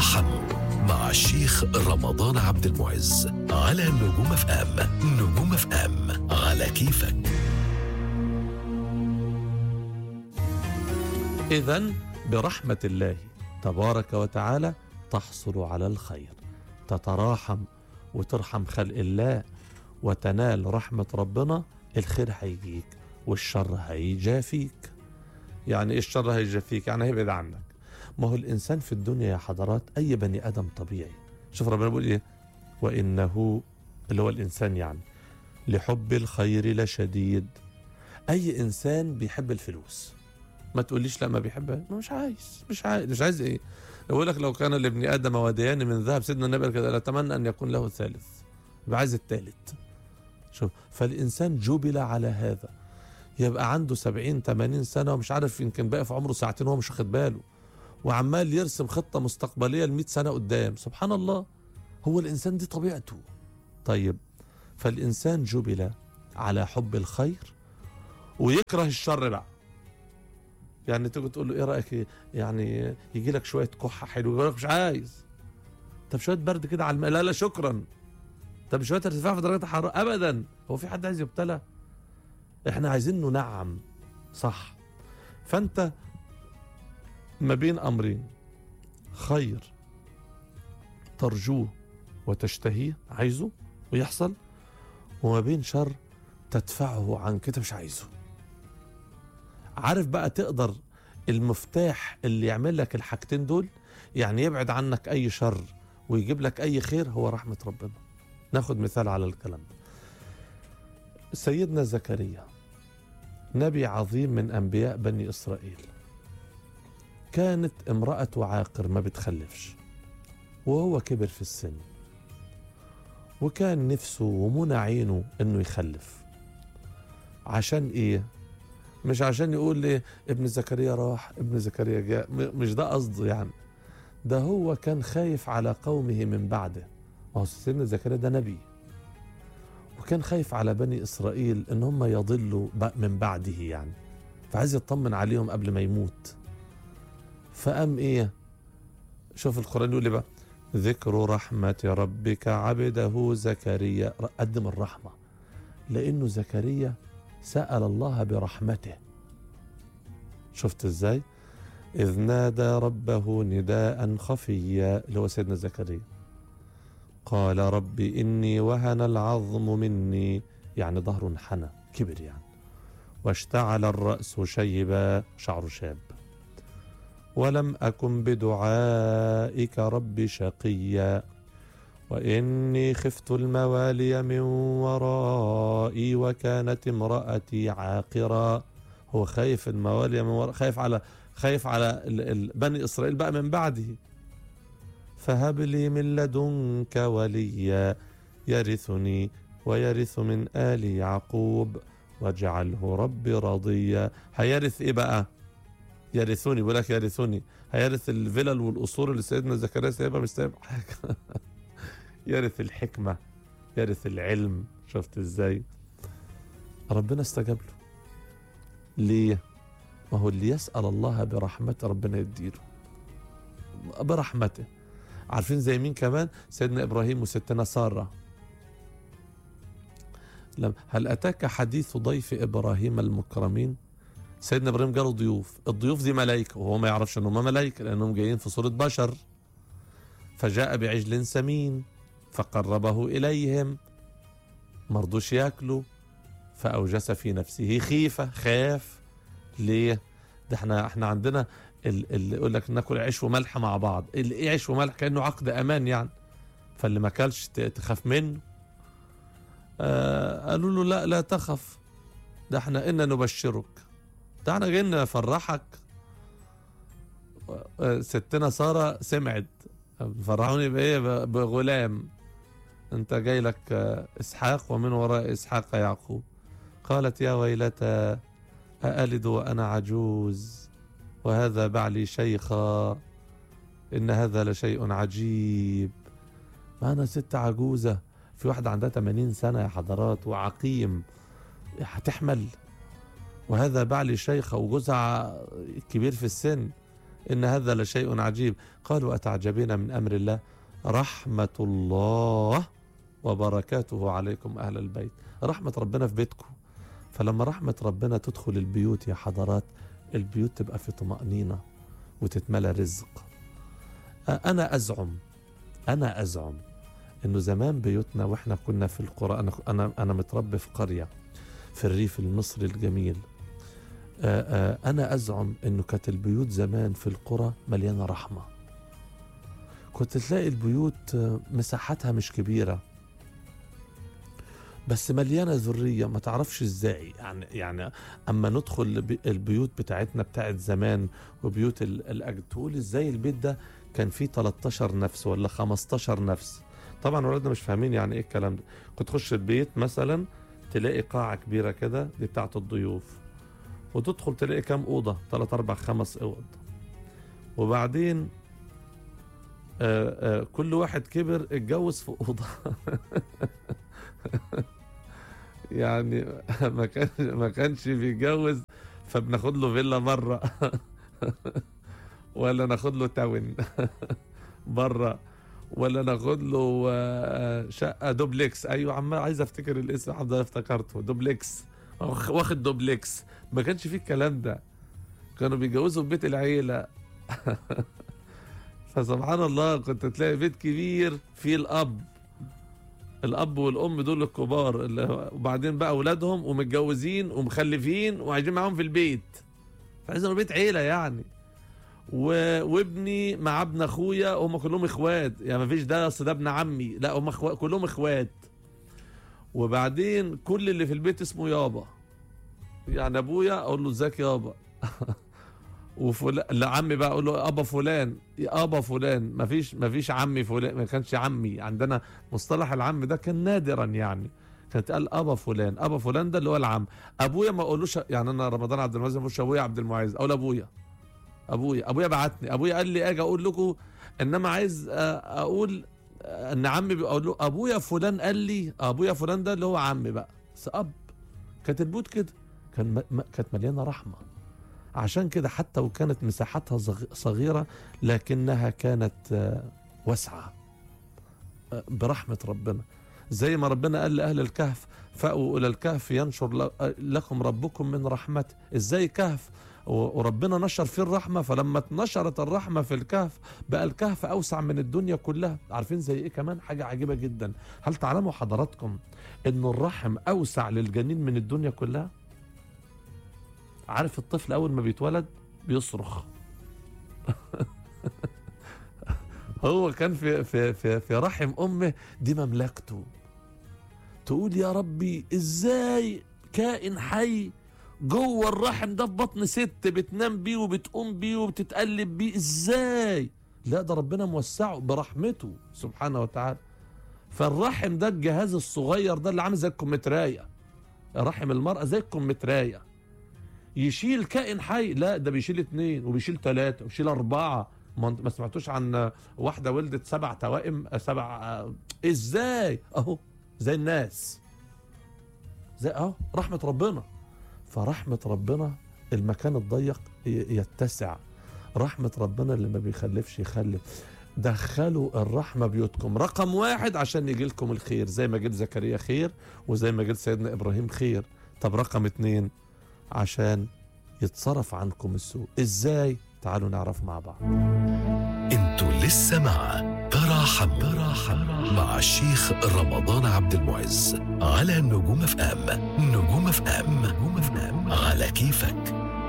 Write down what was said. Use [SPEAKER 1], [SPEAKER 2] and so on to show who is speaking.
[SPEAKER 1] تراحموا مع الشيخ رمضان عبد المعز على نجوم اف ام نجوم اف ام على كيفك
[SPEAKER 2] إذا برحمة الله تبارك وتعالى تحصل على الخير تتراحم وترحم خلق الله وتنال رحمة ربنا الخير هيجيك والشر هيجافيك يعني ايه الشر هيجافيك يعني هيبعد عنك ما هو الإنسان في الدنيا يا حضرات أي بني آدم طبيعي شوف ربنا بيقول إيه وإنه اللي هو الإنسان يعني لحب الخير لشديد أي إنسان بيحب الفلوس ما تقوليش لا ما بيحبها ما مش عايز مش عايز مش عايز ايه يقول لك لو كان لابن ادم وديان من ذهب سيدنا النبي قال كده اتمنى ان يكون له ثالث يبقى عايز الثالث شوف فالانسان جبل على هذا يبقى عنده 70 80 سنه ومش عارف يمكن باقي في عمره ساعتين وهو مش واخد باله وعمال يرسم خطه مستقبليه ل 100 سنه قدام سبحان الله هو الانسان دي طبيعته طيب فالانسان جبل على حب الخير ويكره الشر بقى يعني تيجي تقول له ايه رايك إيه؟ يعني يجي لك شويه كحه حلوه يقول لك مش عايز طب شويه برد كده على الماء لا لا شكرا طب شويه ارتفاع في درجه الحراره ابدا هو في حد عايز يبتلى احنا عايزين ننعم صح فانت ما بين امرين خير ترجوه وتشتهيه عايزه ويحصل وما بين شر تدفعه عنك انت مش عايزه عارف بقى تقدر المفتاح اللي يعمل لك الحاجتين دول يعني يبعد عنك اي شر ويجيب لك اي خير هو رحمة ربنا ناخد مثال على الكلام ده سيدنا زكريا نبي عظيم من انبياء بني اسرائيل كانت امرأته عاقر ما بتخلفش وهو كبر في السن وكان نفسه ومنى عينه انه يخلف عشان ايه مش عشان يقول لي ابن زكريا راح ابن زكريا جاء م- مش ده قصده يعني ده هو كان خايف على قومه من بعده ما هو سيدنا زكريا ده نبي وكان خايف على بني اسرائيل ان هم يضلوا ب- من بعده يعني فعايز يطمن عليهم قبل ما يموت فقام ايه شوف القران يقول لي بقى ذكر رحمة ربك عبده زكريا قدم الرحمة لأنه زكريا سأل الله برحمته شفت ازاي إذ نادى ربه نداء خفيا اللي هو سيدنا زكريا قال رب إني وهن العظم مني يعني ظهره انحنى كبر يعني واشتعل الرأس شيبا شعره شاب ولم أكن بدعائك رب شقيا وإني خفت الموالي من ورائي وكانت امرأتي عاقرا هو خايف الموالي من وراء خايف على خايف على ال- ال- بني إسرائيل بقى من بعده فهب لي من لدنك وليا يرثني ويرث من آل يعقوب واجعله ربي راضيا هيرث ايه بقى يرثوني بيقول لك يرثوني هيرث الفلل والقصور اللي سيدنا زكريا سايبها مش سايب حاجه يرث الحكمه يرث العلم شفت ازاي ربنا استجاب له ليه ما هو اللي يسأل الله برحمته ربنا يديله برحمته عارفين زي مين كمان سيدنا إبراهيم وستنا سارة لم هل أتاك حديث ضيف إبراهيم المكرمين سيدنا إبراهيم جاله ضيوف الضيوف دي ملائكة وهو ما يعرفش أنهم ملائكة لأنهم جايين في صورة بشر فجاء بعجل سمين فقربه إليهم مرضوش ياكلوا فأوجس في نفسه خيفة خاف ليه ده احنا احنا عندنا ال- اللي يقول لك ناكل عيش وملح مع بعض ال- ايه عيش وملح كانه عقد امان يعني فاللي ما كلش ت- تخاف منه آه قالوا له لا لا تخف ده احنا إنا نبشرك ده احنا جايين نفرحك آه، ستنا سارة سمعت فرحوني بإيه ب- بغلام انت جاي لك آه، اسحاق ومن وراء اسحاق يعقوب قالت يا ويلتى أألد وأنا عجوز وهذا بعلي شيخا إن هذا لشيء عجيب ما أنا ست عجوزة في واحدة عندها 80 سنة يا حضرات وعقيم هتحمل وهذا بعلي شيخة وجوزها كبير في السن إن هذا لشيء عجيب قالوا أتعجبين من أمر الله رحمة الله وبركاته عليكم أهل البيت رحمة ربنا في بيتكم فلما رحمة ربنا تدخل البيوت يا حضرات البيوت تبقى في طمأنينة وتتملى رزق أنا أزعم أنا أزعم إنه زمان بيوتنا وإحنا كنا في القرى أنا أنا أنا متربي في قرية في الريف المصري الجميل آآ آآ أنا أزعم إنه كانت البيوت زمان في القرى مليانة رحمة كنت تلاقي البيوت مساحتها مش كبيرة بس مليانة ذرية ما تعرفش ازاي يعني يعني اما ندخل البيوت بتاعتنا بتاعت زمان وبيوت الاجد تقول ازاي البيت ده كان فيه 13 نفس ولا 15 نفس طبعا ولادنا مش فاهمين يعني ايه الكلام ده كنت تخش البيت مثلا تلاقي قاعة كبيرة كده دي بتاعت الضيوف وتدخل تلاقي كام أوضة 3 4 5 أوض وبعدين آآ آآ كل واحد كبر اتجوز في أوضة يعني ما كان ما كانش بيتجوز فبناخد له فيلا بره ولا ناخد له تاون بره ولا ناخد له شقه دوبلكس ايوه عم عايز افتكر الاسم الحمد لله افتكرته دوبلكس واخد دوبلكس ما كانش فيه الكلام ده كانوا بيتجوزوا في بيت العيله فسبحان الله كنت تلاقي بيت كبير فيه الاب الاب والام دول الكبار وبعدين بقى اولادهم ومتجوزين ومخلفين وعايشين معاهم في البيت فاذا بيت عيله يعني و... وابني مع ابن اخويا هم كلهم اخوات يعني ما فيش ده اصل ده ابن عمي لا هم اخوات كلهم اخوات وبعدين كل اللي في البيت اسمه يابا يعني ابويا اقول له ازيك يابا وفلان لعمي بقى اقول له ابا فلان ابا فلان ما فيش ما فيش عمي فلان ما كانش عمي عندنا مصطلح العم ده كان نادرا يعني كانت قال ابا فلان ابا فلان ده اللي هو العم ابويا ما اقولوش يعني انا رمضان عبد المعز ما اقولش ابويا عبد المعز اقول ابويا ابويا ابويا بعتني ابويا قال لي اجي اقول لكم انما عايز اقول ان عمي بيقول له ابويا فلان قال لي ابويا فلان ده اللي هو عمي بقى بس اب كانت البيوت كده كان م... كانت مليانه رحمه عشان كده حتى وكانت مساحتها صغيرة لكنها كانت واسعة برحمة ربنا زي ما ربنا قال لأهل الكهف فأووا إلى الكهف ينشر لكم ربكم من رحمته إزاي كهف وربنا نشر فيه الرحمة فلما اتنشرت الرحمة في الكهف بقى الكهف أوسع من الدنيا كلها عارفين زي إيه كمان حاجة عجيبة جدا هل تعلموا حضراتكم أن الرحم أوسع للجنين من الدنيا كلها عارف الطفل اول ما بيتولد بيصرخ هو كان في في في في رحم امه دي مملكته تقول يا ربي ازاي كائن حي جوه الرحم ده في بطن ست بتنام بيه وبتقوم بيه وبتتقلب بيه ازاي لا ده ربنا موسعه برحمته سبحانه وتعالى فالرحم ده الجهاز الصغير ده اللي عامل زي الكمترايه رحم المرأة زي الكمترايه يشيل كائن حي لا ده بيشيل اتنين وبيشيل تلاتة وبيشيل أربعة ما ما سمعتوش عن واحدة ولدت سبع توائم سبع ازاي اهو زي الناس زي اهو رحمة ربنا فرحمة ربنا المكان الضيق يتسع رحمة ربنا اللي ما بيخلفش يخلف دخلوا الرحمة بيوتكم رقم واحد عشان يجي لكم الخير زي ما جيت زكريا خير وزي ما جيت سيدنا إبراهيم خير طب رقم اتنين عشان يتصرف عنكم السوء ازاي تعالوا نعرف مع بعض
[SPEAKER 1] انتوا لسه مع تراحم تراحم مع الشيخ رمضان عبد المعز على نجوم اف ام نجوم اف ام نجوم اف ام على كيفك